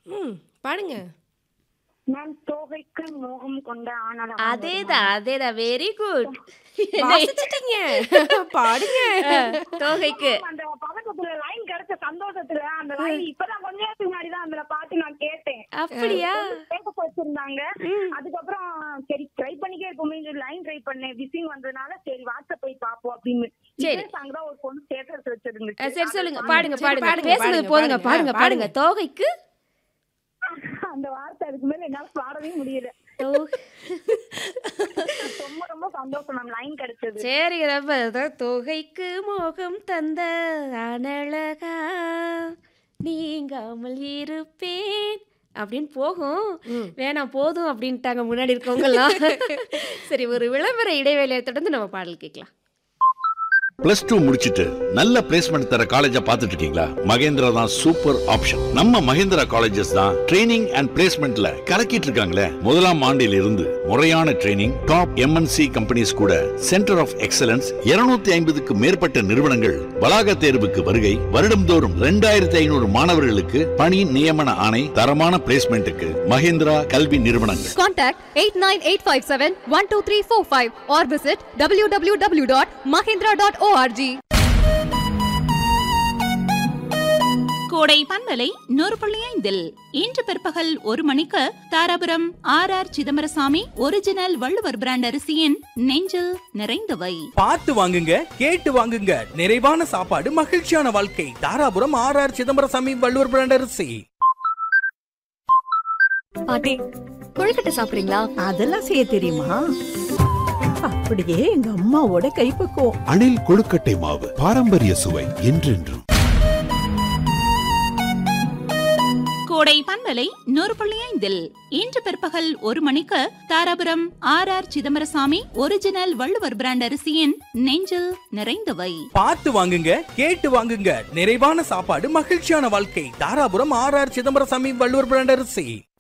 ம் பாடுங்க மேம் தோகைக்கு மோகம் கொண்ட ஆனாலும் அதேதான் அதேதான் வெரி குட் வாசிச்சிட்டீங்க பாடுங்க தோகைக்கு அந்த பதக்கத்துல லைன் கிடைச்ச சந்தோஷத்துல அந்த லைன் இப்பதான் கொஞ்ச நேரத்துக்கு முன்னாடி தான் அந்த பாட்டு நான் கேட்டேன் அப்படியா கேட்க வச்சிருந்தாங்க அதுக்கப்புறம் சரி ட்ரை பண்ணிக்கே இருப்போமே லைன் ட்ரை பண்ணேன் விசிங் வந்ததுனால சரி வாட்ஸ்அப் போய் பாப்போம் அப்படின்னு சரி. இதே சாங் தான் ஒரு பொண்ணு ஸ்டேட்டஸ் வச்சிருந்துச்சு அஹ் சரி சொல்லுங்க அதை பாடுங்க சரி, பாடுங்க பாடுங்க, பேசுறது பாடுங்க, போதுங்க பாடுங்க. பாடுங்க ஆ, பாடுங்க தோகைக்கு அந்த வார்த்தை அதுக்கு மேல என்னால பாடவே முடியல தோ- ரொம்ப ரொம்ப சந்தோஷம் மேம் லைன் கிடைச்சது சரி ரொம்ப அதான் தொகைக்கு மோகம் தந்த அனழகா நீங்காமல் இருப்பேன் அப்படின்னு போகும் வேணாம் போதும் அப்படின்ட்டாங்க முன்னாடி இருக்கவங்கலாம் சரி ஒரு விளம்பர இடைவேளையை தொடர்ந்து நம்ம பாடல் கேட்கலாம் பிளஸ் டூ முடிச்சிட்டு நல்ல பிளேஸ்மெண்ட் தர காலேஜா பார்த்துட்டு இருக்கீங்களா மகேந்திரா தான் சூப்பர் ஆப்ஷன் நம்ம மகேந்திரா காலேஜஸ் தான் ட்ரைனிங் அண்ட் பிளேஸ்மெண்ட்ல கலக்கிட்டு இருக்காங்களே முதலாம் ஆண்டில் இருந்து முறையான ட்ரைனிங் டாப் எம்என்சி கம்பெனிஸ் கூட சென்டர் ஆஃப் எக்ஸலன்ஸ் 250 ஐம்பதுக்கு மேற்பட்ட நிறுவனங்கள் வளாக தேர்வுக்கு வருகை வருடம்தோறும் ரெண்டாயிரத்தி ஐநூறு மாணவர்களுக்கு பணி நியமன ஆணை தரமான பிளேஸ்மெண்ட்டுக்கு மகேந்திரா கல்வி நிறுவனங்கள் Contact 89857-12345 or visit www.mahindra.org. கோடை பண்பலை நூறு புள்ளி ஐந்தில் இன்று பிற்பகல் ஒரு மணிக்கு Dharapuram R R Chidambarasamy original Valluvar brand அரிசியின் நெஞ்சில் நிறைந்தவை பார்த்து வாங்குங்க கேட்டு வாங்குங்க நிறைவான சாப்பாடு மகிழ்ச்சியான வாழ்க்கை Dharapuram R R Chidambarasamy Valluvar brand அரிசி பாட்டி கொழுக்கட்டை சாப்பிடுறீங்களா அதெல்லாம் செய்ய தெரியுமா அப்படியே எங்க அம்மாவோட கைப்பக்குவம் அணில் கொழுக்கட்டை மாவு பாரம்பரிய சுவை என்றென்றும் கோடை பண்பலை நூறு புள்ளி ஐந்தில் இன்று பிற்பகல் ஒரு மணிக்கு Dharapuram R R Chidambarasamy original Valluvar brand அரிசியின் நெஞ்சில் நிறைந்தவை பார்த்து வாங்குங்க கேட்டு வாங்குங்க நிறைவான சாப்பாடு மகிழ்ச்சியான வாழ்க்கை Dharapuram R R Chidambarasamy Valluvar brand அரிசி